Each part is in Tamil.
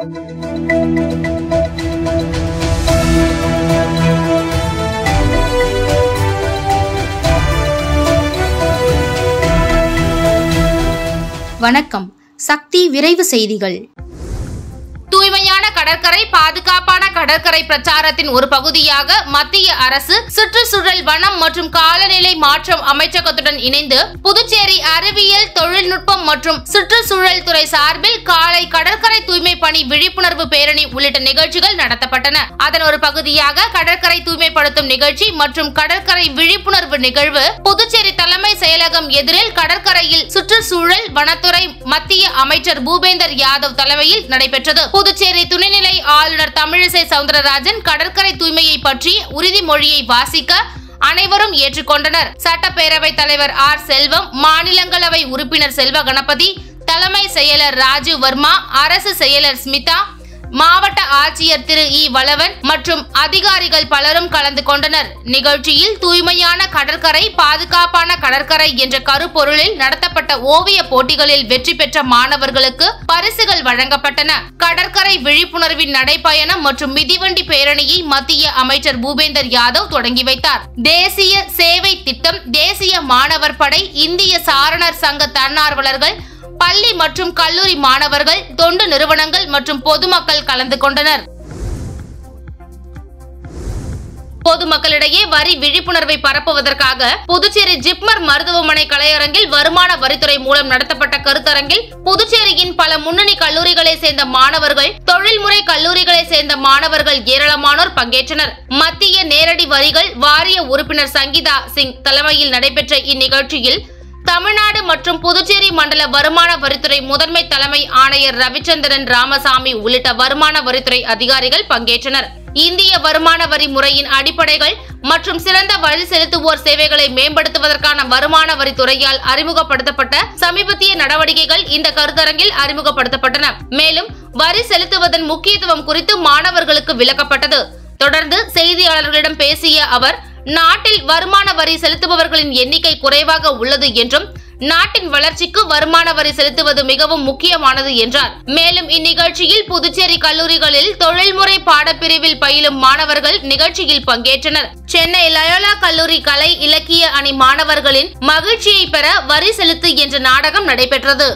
வணக்கம் சக்தி விரைவு செய்திகள் தூய்மையான கடற்கரை பாதுகாப்பான கடற்கரை பிரச்சாரத்தின் ஒரு பகுதியாக மத்திய அரசு சுற்றுச்சூழல் வனம் மற்றும் காலநிலை மாற்றம் அமைச்சகத்துடன் இணைந்து புதுச்சேரி அறிவியல் தொழில்நுட்பம் மற்றும் சுற்றுச்சூழல் துறை சார்பில் காலை கடற்கரை தூய்மை பணி விழிப்புணர்வு பேரணி உள்ளிட்ட நிகழ்ச்சிகள் நடத்தப்பட்டன அதன் ஒரு பகுதியாக கடற்கரை தூய்மைப்படுத்தும் நிகழ்ச்சி மற்றும் கடற்கரை விழிப்புணர்வு நிகழ்வு புதுச்சேரி தலைமை செயலகம் எதிரில் கடற்கரையில் சுற்றுச்சூழல் வனத்துறை மத்திய அமைச்சர் பூபேந்தர் யாதவ் தலைமையில் நடைபெற்றது புதுச்சேரி துணைநிலை ஆளுநர் தமிழிசை சவுந்தரராஜன் கடற்கரை தூய்மையை பற்றி உறுதிமொழியை வாசிக்க அனைவரும் ஏற்றுக்கொண்டனர் சட்டப்பேரவை தலைவர் ஆர் செல்வம் மாநிலங்களவை உறுப்பினர் செல்வ கணபதி தலைமை செயலர் ராஜீவ் வர்மா அரசு செயலர் ஸ்மிதா மாவட்ட ஆட்சியர் திரு இ வளவன் மற்றும் அதிகாரிகள் பலரும் கலந்து கொண்டனர் நிகழ்ச்சியில் தூய்மையான கடற்கரை பாதுகாப்பான கடற்கரை என்ற கருப்பொருளில் நடத்தப்பட்ட ஓவிய போட்டிகளில் வெற்றி பெற்ற மாணவர்களுக்கு பரிசுகள் வழங்கப்பட்டன கடற்கரை விழிப்புணர்வின் நடைப்பயணம் மற்றும் மிதிவண்டி பேரணியை மத்திய அமைச்சர் பூபேந்தர் யாதவ் தொடங்கி வைத்தார் தேசிய சேவை திட்டம் தேசிய மாணவர் படை இந்திய சாரணர் சங்க தன்னார்வலர்கள் பள்ளி மற்றும் கல்லூரி மாணவர்கள் தொண்டு நிறுவனங்கள் மற்றும் பொதுமக்கள் கலந்து கொண்டனர் பொதுமக்களிடையே வரி விழிப்புணர்வை பரப்புவதற்காக புதுச்சேரி ஜிப்மர் மருத்துவமனை கலையரங்கில் வருமான வரித்துறை மூலம் நடத்தப்பட்ட கருத்தரங்கில் புதுச்சேரியின் பல முன்னணி கல்லூரிகளை சேர்ந்த மாணவர்கள் தொழில்முறை கல்லூரிகளை சேர்ந்த மாணவர்கள் ஏராளமானோர் பங்கேற்றனர் மத்திய நேரடி வரிகள் வாரிய உறுப்பினர் சங்கீதா சிங் தலைமையில் நடைபெற்ற இந்நிகழ்ச்சியில் தமிழ்நாடு மற்றும் புதுச்சேரி மண்டல வருமான வரித்துறை முதன்மை தலைமை ஆணையர் ரவிச்சந்திரன் ராமசாமி உள்ளிட்ட வருமான வரித்துறை அதிகாரிகள் பங்கேற்றனர் இந்திய வருமான வரி முறையின் அடிப்படைகள் மற்றும் சிறந்த வரி செலுத்துவோர் சேவைகளை மேம்படுத்துவதற்கான வருமான வரித்துறையால் அறிமுகப்படுத்தப்பட்ட சமீபத்திய நடவடிக்கைகள் இந்த கருத்தரங்கில் அறிமுகப்படுத்தப்பட்டன மேலும் வரி செலுத்துவதன் முக்கியத்துவம் குறித்து மாணவர்களுக்கு விளக்கப்பட்டது தொடர்ந்து செய்தியாளர்களிடம் பேசிய அவர் நாட்டில் வருமான வரி செலுத்துபவர்களின் எண்ணிக்கை குறைவாக உள்ளது என்றும் நாட்டின் வளர்ச்சிக்கு வருமான வரி செலுத்துவது மிகவும் முக்கியமானது என்றார் மேலும் இந்நிகழ்ச்சியில் புதுச்சேரி கல்லூரிகளில் தொழில்முறை பாடப்பிரிவில் பயிலும் மாணவர்கள் நிகழ்ச்சியில் பங்கேற்றனர் சென்னை லயோலா கல்லூரி கலை இலக்கிய அணி மாணவர்களின் மகிழ்ச்சியை பெற வரி செலுத்து என்ற நாடகம் நடைபெற்றது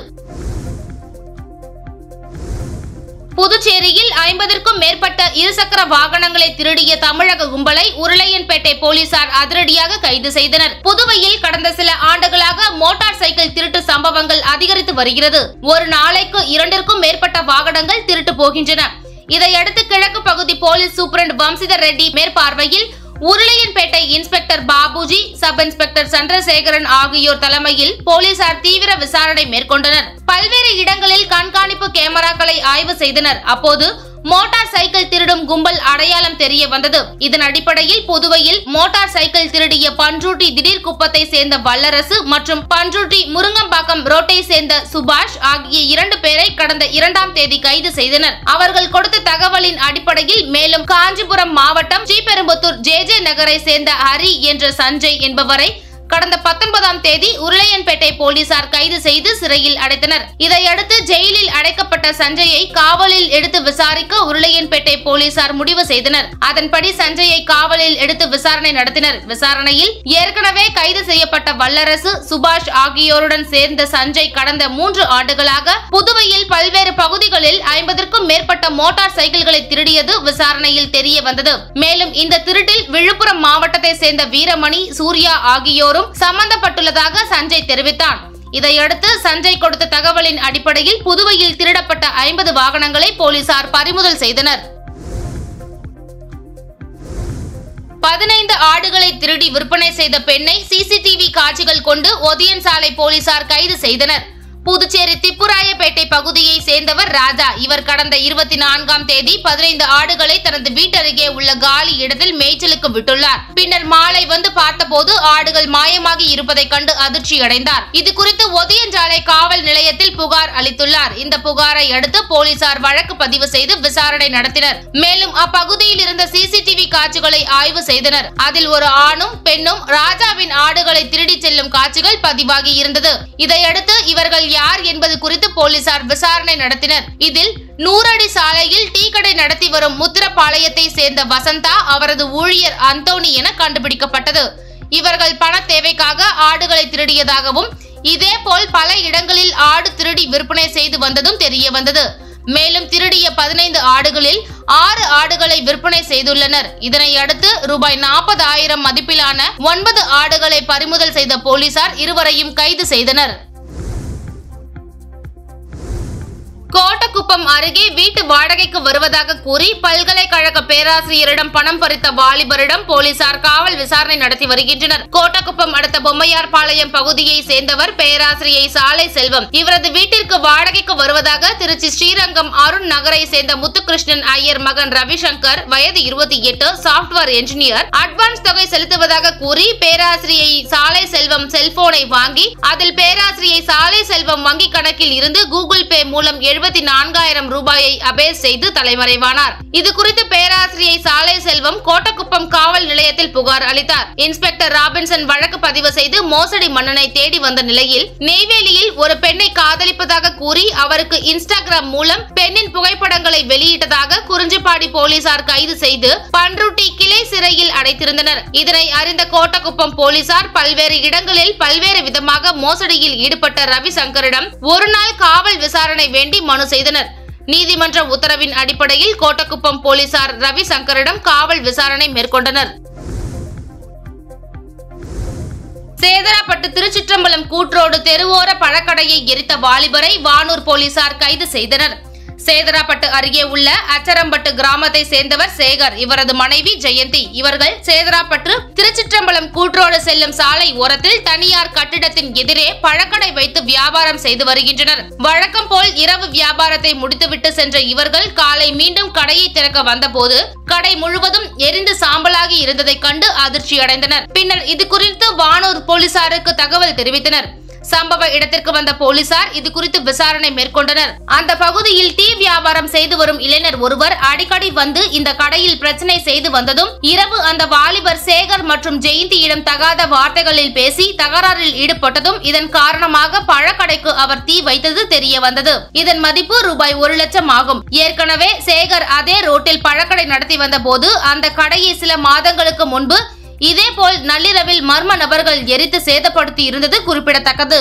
புதுச்சேரியில் ஐம்பதற்கும் மேற்பட்ட இருசக்கர வாகனங்களை திருடிய தமிழக கும்பலை உருளையன்பேட்டை போலீசார் அதிரடியாக கைது செய்தனர் புதுவையில் கடந்த சில ஆண்டுகளாக மோட்டார் சைக்கிள் திருட்டு சம்பவங்கள் அதிகரித்து வருகிறது ஒரு நாளைக்கு இரண்டிற்கும் மேற்பட்ட வாகனங்கள் திருட்டு போகின்றன இதையடுத்து கிழக்கு பகுதி போலீஸ் சூப்பரண்ட் வம்சிதர் ரெட்டி மேற்பார்வையில் Uruliyanpettai inspector Babuji sub inspector Chandrasekaran ஆகியோர் தலைமையில் போலீசார் தீவிர விசாரணை மேற்கொண்டனர் பல்வேறு இடங்களில் கண்காணிப்பு கேமராக்களை ஆய்வு செய்தனர் அப்போது மோட்டார் சைக்கிள் திருடும் கும்பல் அடையாளம் தெரிய வந்தது இதன் அடிப்படையில் புதுவையில் மோட்டார் சைக்கிள் திருடிய பன்ருட்டி திடீர் குப்பத்தை சேர்ந்த வல்லரசு மற்றும் பன்ருட்டி முருங்கம்பாக்கம் ரோட்டை சேர்ந்த சுபாஷ் ஆகிய இரண்டு பேரை கடந்த இரண்டாம் தேதி கைது செய்தனர் அவர்கள் கொடுத்த தகவலின் அடிப்படையில் மேலும் காஞ்சிபுரம் மாவட்டம் ஸ்ரீபெரும்புத்தூர் ஜே ஜே நகரை சேர்ந்த ஹரி என்ற சஞ்சய் என்பவரை கடந்த பத்தொன்பதாம் தேதி உருளையன்பேட்டை போலீசார் கைது செய்து சிறையில் அடைத்தனர் இதையடுத்து ஜெயிலில் அடைக்கப்பட்ட சஞ்சயை காவலில் எடுத்து விசாரிக்க உருளையன்பேட்டை போலீசார் முடிவு செய்தனர் அதன்படி சஞ்சயை காவலில் எடுத்து விசாரணை நடத்தினர் விசாரணையில் ஏற்கனவே கைது செய்யப்பட்ட வல்லரசு சுபாஷ் ஆகியோருடன் சேர்ந்த சஞ்சய் கடந்த மூன்று ஆண்டுகளாக புதுவையில் பல்வேறு பகுதிகளில் ஐம்பதற்கும் மேற்பட்ட மோட்டார் சைக்கிள்களை திருடியது விசாரணையில் தெரிய வந்தது மேலும் இந்த திருட்டில் விழுப்புரம் மாவட்டத்தை சேர்ந்த வீரமணி சூர்யா ஆகியோரும் சம்பந்தப்பட்டுள்ளதாக சஞ்சய் தெரிவித்தான் இதையடுத்து சஞ்சய் கொடுத்த தகவலின் அடிப்படையில் புதுவையில் திருடப்பட்ட ஐம்பது வாகனங்களை போலீசார் பறிமுதல் செய்தனர் பதினைந்து ஆடுகளை திருடி விற்பனை செய்த பெண்ணை சிசிடிவி காட்சிகள் கொண்டு ஒதியன் சாலை போலீசார் கைது செய்தனர் புதுச்சேரி திப்புராயப்பேட்டை பகுதியை சேர்ந்தவர் ராஜா இவர் கடந்த இருபத்தி நான்காம் தேதி பதினைந்து ஆடுகளை தனது வீட்டருகே உள்ள காலி இடத்தில் மேய்ச்சலுக்கு விட்டுள்ளார் பின்னர் மாலை வந்து பார்த்தபோது ஆடுகள் மாயமாகி இருப்பதை கண்டு அதிர்ச்சி அடைந்தார் இது குறித்து ஒதியஞ்சாலை காவல் நிலையத்தில் புகார் அளித்துள்ளார் இந்த புகாரை அடுத்து போலீசார் வழக்கு பதிவு செய்து விசாரணை நடத்தினர் மேலும் அப்பகுதியில் இருந்த சிசிடிவி காட்சிகளை ஆய்வு செய்தனர் அதில் ஒரு ஆணும் பெண்ணும் ராஜாவின் ஆடுகளை திருடி செல்லும் காட்சிகள் பதிவாகி இருந்தது இதையடுத்து இவர்கள் இவர்கள் யார் என்பது குறித்து போலீசார் விசாரணை நடத்தினர் இதில் நூறடி சாலையில் டீ கடை நடத்தி வரும் முத்திரப்பாளையத்தை சேர்ந்த வசந்தா அவரது ஊழியர் அந்தோணி என கண்டுபிடிக்கப்பட்டது இவர்கள் பண தேவைக்காக ஆடுகளை திருடியதாகவும் இதேபோல் பல இடங்களில் ஆடு திருடி விற்பனை செய்து வந்ததும் தெரிய வந்தது மேலும் திருடிய பதினைந்து ஆடுகளில் ஆறு ஆடுகளை விற்பனை செய்துள்ளனர் இதனை அடுத்து ரூபாய் நாற்பது ஆயிரம் மதிப்பிலான ஒன்பது ஆடுகளை பறிமுதல் செய்த போலீசார் இருவரையும் கைது செய்தனர் கோட்டக்குப்பம் அருகே வீட்டு வாடகைக்கு வருவதாக கூறி பல்கலைக்கழக பேராசிரியரிடம் பணம் பறித்த வாலிபரிடம் போலீசார் காவல் விசாரணை நடத்தி வருகின்றனர் கோட்டக்குப்பம் அடுத்த பொம்மையார் பாளையம் பகுதியை சேர்ந்தவர் பேராசிரியை சாலை செல்வம் இவரது வீட்டிற்கு வாடகைக்கு வருவதாக திருச்சி ஸ்ரீரங்கம் அருண் நகரை சேர்ந்த முத்துகிருஷ்ணன் ஐயர் மகன் ரவிசங்கர் வயது இருபத்தி எட்டு சாப்ட்வேர் என்ஜினியர் அட்வான்ஸ் தொகை செலுத்துவதாக கூறி பேராசிரியை சாலை செல்வம் செல்போனை வாங்கி அதில் பேராசிரியை சாலை செல்வம் வங்கி கணக்கில் இருந்து கூகுள் பே மூலம் எழுபத்தி நான்காயிரம் ரூபாயை அபேஸ் செய்து தலைமறைவானார் இது குறித்து பேராசிரியை சாலை செல்வம் கோட்டக்குப்பம் காவல் நிலையத்தில் புகார் அளித்தார் இன்ஸ்பெக்டர் ராபின்சன் வழக்கு பதிவு செய்து மோசடி மன்னனை தேடி வந்த நிலையில் நெய்வேலியில் ஒரு பெண்ணை காதலிப்பதாக கூறி அவருக்கு இன்ஸ்டாகிராம் மூலம் பெண்ணின் புகைப்படங்களை வெளியிட்டதாக குறிஞ்சிப்பாடி போலீசார் கைது செய்து பன்ருட்டி கிளை சிறையில் அடைத்திருந்தனர் இதனை அறிந்த கோட்டக்குப்பம் போலீசார் பல்வேறு இடங்களில் பல்வேறு விதமாக மோசடியில் ஈடுபட்ட ரவிசங்கரிடம் ஒரு நாள் காவல் விசாரணை வேண்டி மனு செய்தனர் நீதிமன்ற உத்தரவின் அடிப்படையில் கோட்டக்குப்பம் போலீசார் ரவிசங்கரிடம் காவல் விசாரணை மேற்கொண்டனர் சேதராப்பட்டு திருச்சிற்றம்பலம் கூற்றோடு தெருவோர பழக்கடையை எரித்த வாலிபரை வானூர் போலீசார் கைது செய்தனர் சேதராப்பட்டு அருகே உள்ள அச்சரம்பட்டு கிராமத்தை சேர்ந்தவர் சேகர் இவரது மனைவி ஜெயந்தி இவர்கள் சேதராப்பட்டு திருச்சிற்றம்பலம் கூற்றோடு செல்லும் சாலை ஓரத்தில் தனியார் கட்டிடத்தின் எதிரே பழக்கடை வைத்து வியாபாரம் செய்து வருகின்றனர் வழக்கம் போல் இரவு வியாபாரத்தை முடித்துவிட்டு சென்ற இவர்கள் காலை மீண்டும் கடையை திறக்க வந்தபோது கடை முழுவதும் எரிந்து சாம்பலாகி இருந்ததைக் கண்டு அதிர்ச்சி அடைந்தனர் பின்னர் இது குறித்து வானூர் போலீசாருக்கு தகவல் தெரிவித்தனர் சம்பவ இடத்திற்கு வந்த போலீசார் இது குறித்து விசாரணை மேற்கொண்டனர் அந்த பகுதியில் டீ வியாபாரம் செய்து வரும் இளைஞர் ஒருவர் அடிக்கடி வந்து இந்த கடையில் பிரச்சனை செய்து வந்ததும் இரவு அந்த வாலிபர் சேகர் மற்றும் ஜெயந்தியிடம் தகாத வார்த்தைகளில் பேசி தகராறில் ஈடுபட்டதும் இதன் காரணமாக பழக்கடைக்கு அவர் தீ வைத்தது தெரிய வந்தது இதன் மதிப்பு ரூபாய் ஒரு லட்சம் ஆகும் ஏற்கனவே சேகர் அதே ரோட்டில் பழக்கடை நடத்தி வந்த போது அந்த கடையை சில மாதங்களுக்கு முன்பு இதேபோல் நள்ளிரவில் மர்ம நபர்கள் எரித்து சேதப்படுத்தி இருந்தது குறிப்பிடத்தக்கது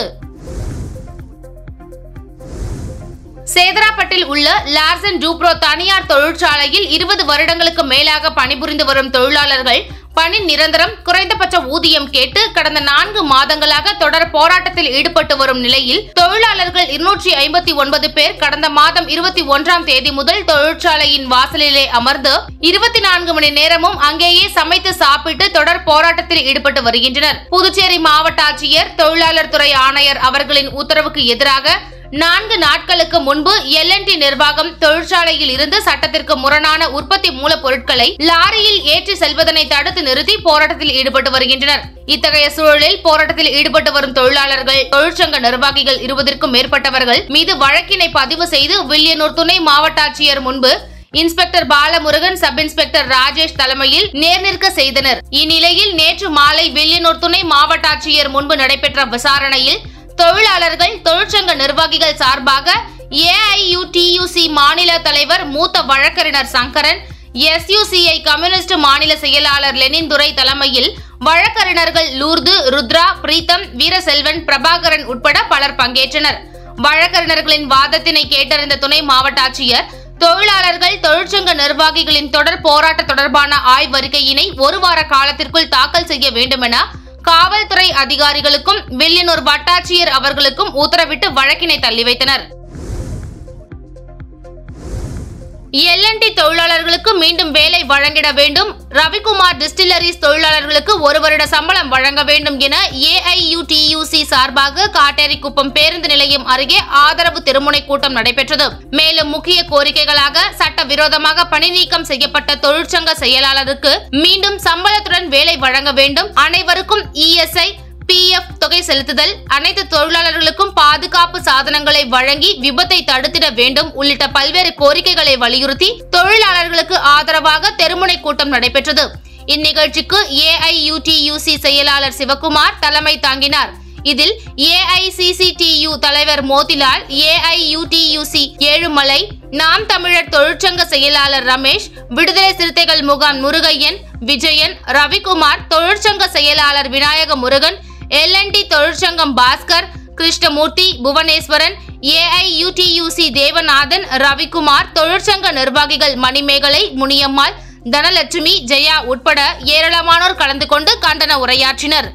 சேதராப்பட்டில் உள்ள லார்சன் டூப்ரோ தனியார் தொழிற்சாலையில் இருபது வருடங்களுக்கு மேலாக பணிபுரிந்து வரும் தொழிலாளர்கள் பணி நிரந்தரம் குறைந்தபட்ச ஊதியம் கேட்டு கடந்த நான்கு மாதங்களாக தொடர் போராட்டத்தில் ஈடுபட்டு வரும் நிலையில் தொழிலாளர்கள் இருநூற்றி ஐம்பத்தி ஒன்பது பேர் கடந்த மாதம் இருபத்தி ஒன்றாம் தேதி முதல் தொழிற்சாலையின் வாசலிலே அமர்ந்து இருபத்தி நான்கு மணி நேரமும் அங்கேயே சமைத்து சாப்பிட்டு தொடர் போராட்டத்தில் ஈடுபட்டு வருகின்றனர் புதுச்சேரி மாவட்ட ஆட்சியர் தொழிலாளர் துறை ஆணையர் அவர்களின் உத்தரவுக்கு எதிராக நான்கு நாட்களுக்கு முன்பு எல்என்டி நிர்வாகம் தொழிற்சாலையில் இருந்து சட்டத்திற்கு முரணான உற்பத்தி மூலப்பொருட்களை லாரியில் ஏற்றி செல்வதனை தடுத்து நிறுத்தி போராட்டத்தில் ஈடுபட்டு வருகின்றனர் இத்தகைய சூழலில் போராட்டத்தில் ஈடுபட்டு வரும் தொழிலாளர்கள் தொழிற்சங்க நிர்வாகிகள் இருபதற்கும் மேற்பட்டவர்கள் மீது வழக்கினை பதிவு செய்து வில்லியனூர் துணை மாவட்ட ஆட்சியர் முன்பு inspector Balamurugan sub inspector Rajesh தலைமையில் நேர்நிற்க செய்தனர் இந்நிலையில் நேற்று மாலை வில்லியனூர் துணை மாவட்ட ஆட்சியர் முன்பு நடைபெற்ற விசாரணையில் தொழிலாளர்கள் தொழிற்சங்க நிர்வாகிகள் சார்பாக ஏஐயுடியூசி மாநில தலைவர் மூத்த வழக்கறிஞர் சங்கரன் எஸ்யூசிஐ கம்யூனிஸ்ட் மாநில செயலாளர் லெனின் துரை தலைமையில் வழக்கறிஞர்கள் லூர்து ருத்ரா பிரீத்தம் வீரசெல்வன் பிரபாகரன் உட்பட பலர் பங்கேற்றனர் வழக்கறிஞர்களின் வாதத்தினை கேட்டறிந்த துணை மாவட்ட ஆட்சியர் தொழிலாளர்கள் தொழிற்சங்க நிர்வாகிகளின் தொடர் போராட்ட தொடர்பான ஆய்வறிக்கையினை ஒரு வார காலத்திற்குள் தாக்கல் செய்ய வேண்டுமென காவல்துறை அதிகாரிகளுக்கும் வில்லியனூர் வட்டாட்சியர் அவர்களுக்கும் உத்தரவிட்டு வழக்கினை தள்ளி வைத்தனர் எல்என்டி தொழிலாளர்களுக்கு மீண்டும் வேலை வழங்கிட வேண்டும் ரவிக்குமார் டிஸ்டிலரிஸ் தொழிலாளர்களுக்கு ஒரு வருட சம்பளம் வழங்க வேண்டும் என ஏஐயுடியூசி சார்பாக காட்டேரிக்குப்பம் பேருந்து நிலையம் அருகே ஆதரவு திருமுனை கூட்டம் நடைபெற்றது மேலும் முக்கிய கோரிக்கைகளாக சட்டவிரோதமாக பணி நீக்கம் செய்யப்பட்ட தொழிற்சங்க செயலாளருக்கு மீண்டும் சம்பளத்துடன் வேலை வழங்க வேண்டும் அனைவருக்கும் இஎஸ்ஐ பிஎஃப் தொகை செலுத்துதல் அனைத்து தொழிலாளர்களுக்கும் பாதுகாப்பு சாதனங்களை வழங்கி விபத்தை தடுத்திட வேண்டும் உள்ளிட்ட பல்வேறு கோரிக்கைகளை வலியுறுத்தி தொழிலாளர்களுக்கு ஆதரவாக தெருமுனை கூட்டம் நடைபெற்றது இந்நிகழ்ச்சிக்கு ஏஐயுடியூசி செயலாளர் சிவகுமார் தலைமை தாங்கினார் இதில் ஏஐசிசிடியு தலைவர் மோதிலால் ஏஐயுடியுசி ஏழுமலை நாம் தமிழர் தொழிற்சங்க செயலாளர் ரமேஷ் விடுதலை சிறுத்தைகள் முகாம் முருகையன் விஜயன் ரவிக்குமார் தொழிற்சங்க செயலாளர் விநாயக முருகன் எல்என்டி தொழிற்சங்கம் பாஸ்கர் கிருஷ்ணமூர்த்தி புவனேஸ்வரன் ஏஐயுடியுசி தேவநாதன் ரவிக்குமார் தொழிற்சங்க நிர்வாகிகள் மணிமேகலை முனியம்மாள் தனலட்சுமி ஜெயா உட்பட ஏராளமானோர் கலந்து கொண்டு கண்டன உரையாற்றினர்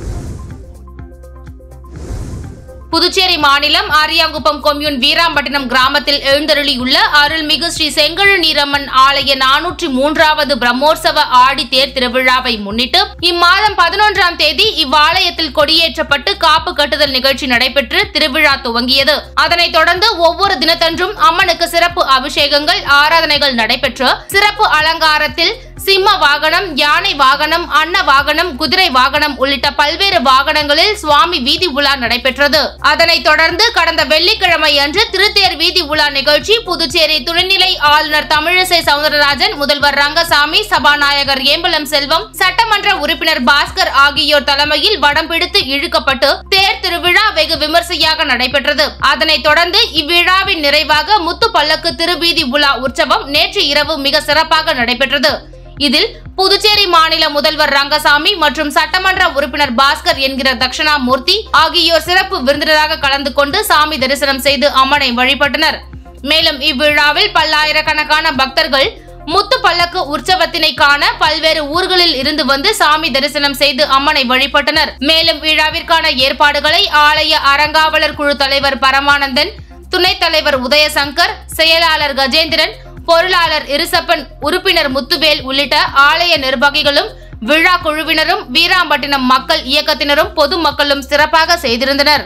புதுச்சேரி மாநிலம் ஆரியாங்குப்பம் கொம்யூன் வீராம்பட்டினம் கிராமத்தில் எழுந்தருளியுள்ள அருள்மிகு ஸ்ரீ செங்கழு நீரம்மன் ஆலய நானூற்றி மூன்றாவது பிரம்மோற்சவ ஆடி தேர் திருவிழாவை முன்னிட்டு இம்மாதம் பதினொன்றாம் தேதி இவ்வாலயத்தில் கொடியேற்றப்பட்டு காப்பு கட்டுதல் நிகழ்ச்சி நடைபெற்று திருவிழா துவங்கியது அதனைத் தொடர்ந்து ஒவ்வொரு தினத்தன்றும் அம்மனுக்கு சிறப்பு அபிஷேகங்கள் ஆராதனைகள் நடைபெற்று சிறப்பு அலங்காரத்தில் சிம்ம வாகனம் யானை வாகனம் அன்ன வாகனம் குதிரை வாகனம் உள்ளிட்ட பல்வேறு வாகனங்களில் சுவாமி வீதி உலா நடைபெற்றது அதனைத் தொடர்ந்து கடந்த வெள்ளிக்கிழமை அன்று திருத்தேர் வீதி உலா நிகழ்ச்சி புதுச்சேரி துணைநிலை ஆளுநர் தமிழிசை சவுந்தரராஜன் முதல்வர் ரங்கசாமி சபாநாயகர் ஏம்பலம் செல்வம் சட்டமன்ற உறுப்பினர் பாஸ்கர் ஆகியோர் தலைமையில் வடம் பிடித்து இழுக்கப்பட்டு தேர் திருவிழா வெகு விமர்சையாக நடைபெற்றது அதனைத் தொடர்ந்து இவ்விழாவின் நிறைவாக முத்து பல்லக்கு திருவீதி உலா உற்சவம் நேற்று இரவு மிக சிறப்பாக நடைபெற்றது இதில் புதுச்சேரி மாநில முதல்வர் ரங்கசாமி மற்றும் சட்டமன்ற உறுப்பினர் பாஸ்கர் என்கிற தட்சிணாமூர்த்தி ஆகியோர் சிறப்பு விருந்தினராக கலந்து கொண்டு சாமி தரிசனம் செய்து அம்மனை வழிபட்டனர் மேலும் இவ்விழாவில் பல்லாயிரக்கணக்கான பக்தர்கள் முத்து பல்லக்கு உற்சவத்தினை காண பல்வேறு ஊர்களில் இருந்து வந்து சாமி தரிசனம் செய்து அம்மனை வழிபட்டனர் மேலும் விழாவிற்கான ஏற்பாடுகளை ஆலய அறங்காவலர் குழு தலைவர் பரமானந்தன் துணைத் தலைவர் உதயசங்கர் செயலாளர் கஜேந்திரன் பொருளாளர் இருசப்பன் உறுப்பினர் முத்துவேல் உள்ளிட்ட ஆலய நிர்வாகிகளும் விழா குழுவினரும் வீராம்பட்டினம் மக்கள் இயக்கத்தினரும் பொதுமக்களும் சிறப்பாக செய்திருந்தனர்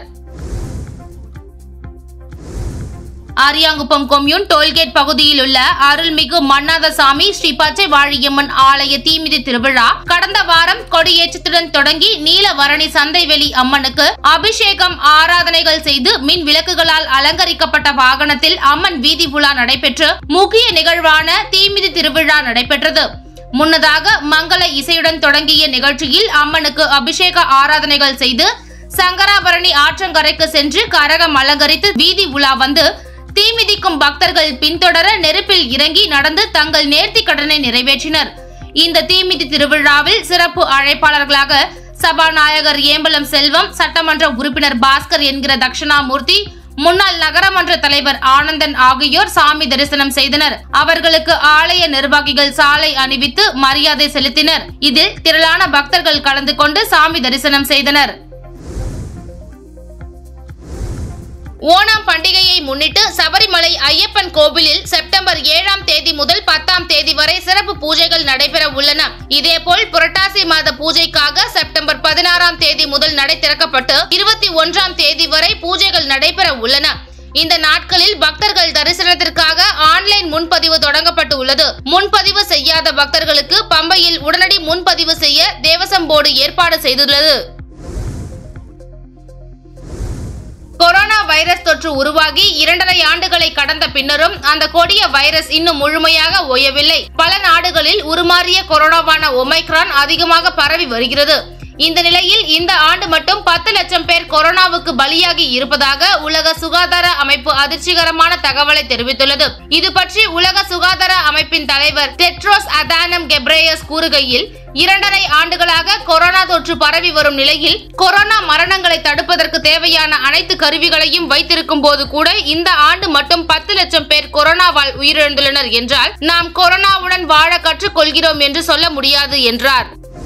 ஆரியாங்குப்பம் கொம்யூன் டோல்கேட் பகுதியில் உள்ள அருள்மிகு மன்னாதசாமி ஸ்ரீ பச்சை வாழியம்மன் ஆலய தீமிதி திருவிழா கடந்த வாரம் கொடியேற்றத்துடன் தொடங்கி நீலவரணி சந்தைவெளி அம்மனுக்கு அபிஷேகம் ஆராதனைகள் செய்து மின் விளக்குகளால் அலங்கரிக்கப்பட்ட வாகனத்தில் அம்மன் வீதி உலா நடைபெற்று முக்கிய நிகழ்வான தீமிதி திருவிழா நடைபெற்றது முன்னதாக மங்கள இசையுடன் தொடங்கிய நிகழ்ச்சியில் அம்மனுக்கு அபிஷேக ஆராதனைகள் செய்து சங்கராபரணி ஆற்றங்கரைக்கு சென்று கரகம் அலங்கரித்து வீதி உலா வந்து தீமிதிக்கும் பக்தர்கள் பின்தொடர நெருப்பில் இறங்கி நடந்து தங்கள் நேர்த்தி கடனை நிறைவேற்றினர் இந்த தீமிதி திருவிழாவில் சிறப்பு அழைப்பாளர்களாக சபாநாயகர் ஏம்பலம் செல்வம் சட்டமன்ற உறுப்பினர் பாஸ்கர் என்கிற தட்சிணாமூர்த்தி முன்னாள் நகரமன்ற தலைவர் ஆனந்தன் ஆகியோர் சாமி தரிசனம் செய்தனர் அவர்களுக்கு ஆலய நிர்வாகிகள் சாலை அணிவித்து மரியாதை செலுத்தினர் இதில் திரளான பக்தர்கள் கலந்து கொண்டு சாமி தரிசனம் செய்தனர் ஓணம் பண்டிகையை முன்னிட்டு சபரிமலை ஐயப்பன் கோவிலில் செப்டம்பர் ஏழாம் தேதி முதல் பத்தாம் தேதி வரை சிறப்பு பூஜைகள் நடைபெற உள்ளன இதேபோல் புரட்டாசி மாத பூஜைக்காக செப்டம்பர் பதினாறாம் தேதி முதல் நடை திறக்கப்பட்டு இருபத்தி ஒன்றாம் தேதி வரை பூஜைகள் நடைபெற உள்ளன இந்த நாட்களில் பக்தர்கள் தரிசனத்திற்காக ஆன்லைன் முன்பதிவு தொடங்கப்பட்டு உள்ளது முன்பதிவு செய்யாத பக்தர்களுக்கு பம்பையில் உடனடி முன்பதிவு செய்ய தேவசம் போர்டு ஏற்பாடு செய்துள்ளது கொரோனா வைரஸ் தொற்று உருவாகி இரண்டரை ஆண்டுகளை கடந்த பின்னரும் அந்த கொடிய வைரஸ் இன்னும் முழுமையாக ஓயவில்லை பல நாடுகளில் உருமாறிய கொரோனாவான ஒமைக்ரான் அதிகமாக பரவி வருகிறது இந்த நிலையில் இந்த ஆண்டு மட்டும் பத்து லட்சம் பேர் கொரோனாவுக்கு பலியாகி இருப்பதாக உலக சுகாதார அமைப்பு அதிர்ச்சிகரமான தகவலை தெரிவித்துள்ளது இது பற்றி உலக சுகாதார அமைப்பின் தலைவர் டெட்ரோஸ் அதானம் கெப்ரேயஸ் கூறுகையில் இரண்டரை ஆண்டுகளாக கொரோனா தொற்று பரவி வரும் நிலையில் கொரோனா மரணங்களை தடுப்பதற்கு தேவையான அனைத்து கருவிகளையும் வைத்திருக்கும் போது கூட இந்த ஆண்டு மட்டும் பத்து லட்சம் பேர் கொரோனாவால் உயிரிழந்துள்ளனர் என்றால் நாம் கொரோனாவுடன் வாழ கற்றுக்கொள்கிறோம் என்று சொல்ல முடியாது என்றார்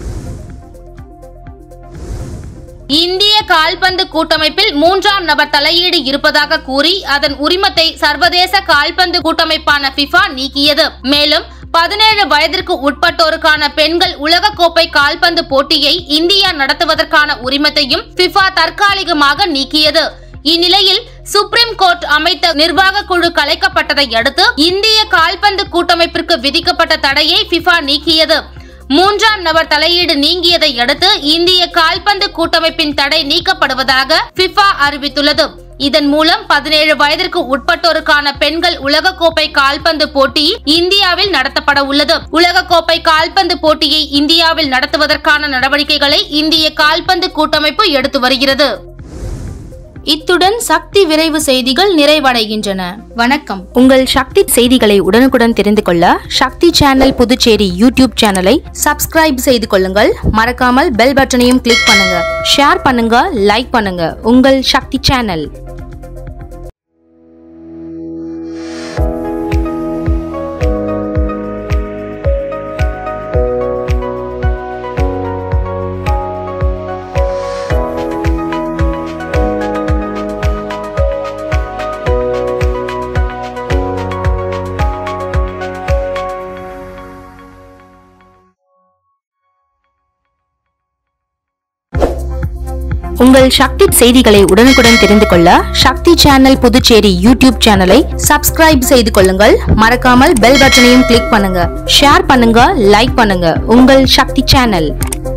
இந்திய கால்பந்து கூட்டமைப்பில் மூன்றாம் நபர் தலையீடு இருப்பதாக கூறி அதன் உரிமத்தை சர்வதேச கால்பந்து கூட்டமைப்பான ஃபிஃபா நீக்கியது மேலும் பதினேழு வயதிற்கு உட்பட்டோருக்கான பெண்கள் உலகக்கோப்பை கால்பந்து போட்டியை இந்தியா நடத்துவதற்கான உரிமத்தையும் ஃபிஃபா தற்காலிகமாக நீக்கியது இந்நிலையில் சுப்ரீம் கோர்ட் அமைத்த நிர்வாக குழு கலைக்கப்பட்டதை அடுத்து இந்திய கால்பந்து கூட்டமைப்பிற்கு விதிக்கப்பட்ட தடையை ஃபிஃபா நீக்கியது மூன்றாம் நபர் தலையீடு நீங்கியதை அடுத்து இந்திய கால்பந்து கூட்டமைப்பின் தடை நீக்கப்படுவதாக ஃபிஃபா அறிவித்துள்ளது இதன் மூலம் பதினேழு வயதிற்கு உட்பட்டோருக்கான பெண்கள் உலகக்கோப்பை கால்பந்து போட்டி இந்தியாவில் நடத்தப்பட உள்ளது உலகக்கோப்பை கால்பந்து போட்டியை இந்தியாவில் நடத்துவதற்கான நடவடிக்கைகளை இந்திய கால்பந்து கூட்டமைப்பு எடுத்து வருகிறது இத்துடன் சக்தி விரைவு செய்திகள் நிறைவடைகின்றன வணக்கம் உங்கள் சக்தி செய்திகளை உடனுக்குடன் தெரிந்து கொள்ள சக்தி சேனல் புதுச்சேரி யூடியூப் சேனலை சப்ஸ்கிரைப் செய்து கொள்ளுங்கள் மறக்காமல் பெல் பட்டனையும் கிளிக் பண்ணுங்க ஷேர் பண்ணுங்க லைக் பண்ணுங்க உங்கள் சக்தி சேனல் உங்கள் சக்தி செய்திகளை உடனுக்குடன் தெரிந்து கொள்ள சக்தி சேனல் புதுச்சேரி யூடியூப் சேனலை சப்ஸ்கிரைப் செய்து கொள்ளுங்கள் மறக்காமல் பெல் பட்டனையும் கிளிக் பண்ணுங்க ஷேர் பண்ணுங்க லைக் பண்ணுங்க உங்கள் சக்தி சேனல்